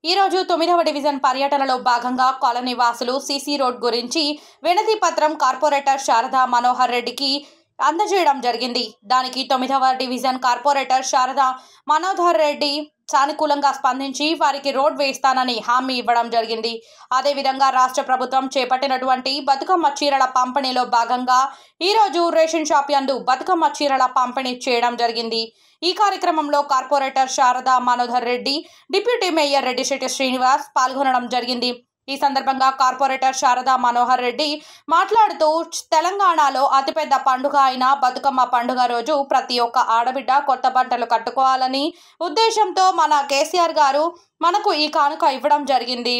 ఈరోజు తొమ్మిదవ డివిజన్ పర్యటనలో భాగంగా కాలనీ వాసులు సీసీ రోడ్ గురించి వినతి పత్రం కార్పొరేటర్ శారదా మనోహర్ రెడ్డికి అందజేయడం జరిగింది దానికి తొమ్మిదవ డివిజన్ కార్పొరేటర్ శారదా మనోహర్ రెడ్డి సానుకూలంగా స్పందించి వారికి రోడ్ వేస్తానని హామీ ఇవ్వడం జరిగింది అదేవిధంగా రాష్ట్ర ప్రభుత్వం చేపట్టినటువంటి బతుకమ్మ చీరల పంపిణీలో భాగంగా ఈరోజు రేషన్ షాప్ యందు బతుకమ్మ చీరల పంపిణీ చేయడం జరిగింది ఈ కార్యక్రమంలో corporator Sharada Manohar Reddy deputy mayor Reddishetti Srinivas పాల్గొనడం జరిగింది ఈ సందర్భంగా కార్పొరేటర్ శారదా మనోహర్ రెడ్డి మాట్లాడుతూ తెలంగాణలో అతిపెద్ద పండుగ అయిన బతుకమ్మ పండుగ రోజు ప్రతి ఒక్క ఆడబిడ్డ కొత్త బట్టలు కట్టుకోవాలని ఉద్దేశంతో మన కేసీఆర్ గారు మనకు ఈ కానుక ఇవ్వడం జరిగింది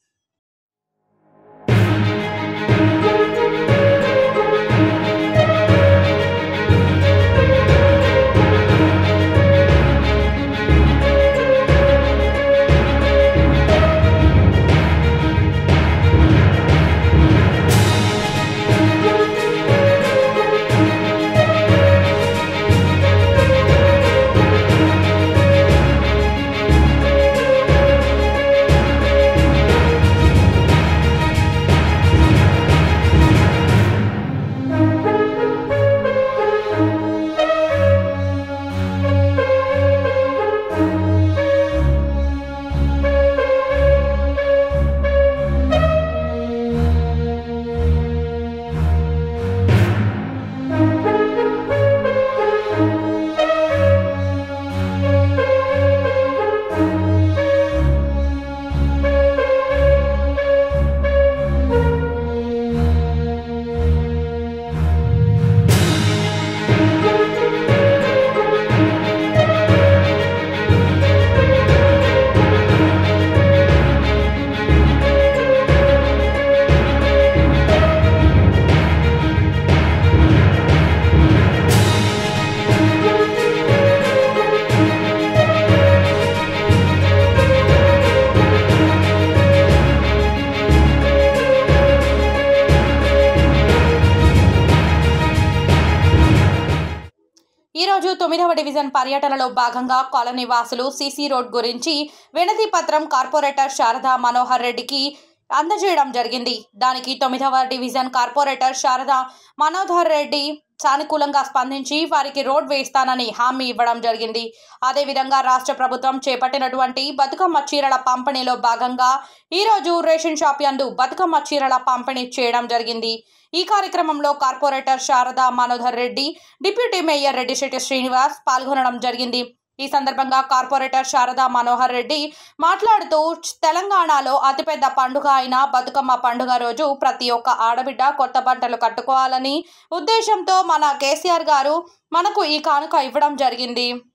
ఈరోజు తొమ్మిదవ డివిజన్ పర్యటనలో భాగంగా కాలనీ వాసులు సీసీ రోడ్ గురించి వినతి పత్రం కార్పొరేటర్ శారదా మనోహర్ రెడ్డికి అందజేయడం జరిగింది దానికి తొమ్మిదవ డివిజన్ కార్పొరేటర్ శారదా మనోహర్ రెడ్డి సానుకూలంగా స్పందించి వారికి రోడ్ వేస్తానని హామీ ఇవ్వడం జరిగింది అదేవిధంగా రాష్ట్ర ప్రభుత్వం చేపట్టినటువంటి బతుకమ్మ చీరల పంపిణీలో భాగంగా ఈరోజు రేషన్ షాప్ యందు బతుకమ్మ చీరల పంపిణీ చేయడం జరిగింది ఈ కార్యక్రమంలో corporator Sharada Manohar Reddy deputy mayor Reddishetti Srinivas పాల్గొనడం జరిగింది ఈ సందర్భంగా కార్పొరేటర్ శారదా మనోహర్ రెడ్డి మాట్లాడుతూ తెలంగాణలో అతిపెద్ద పండుగ అయిన బతుకమ్మ పండుగ రోజు ప్రతి ఒక్క ఆడబిడ్డ కొత్త బట్టలు కట్టుకోవాలని ఉద్దేశంతో మన కేసీఆర్ గారు మనకు ఈ కానుక ఇవ్వడం జరిగింది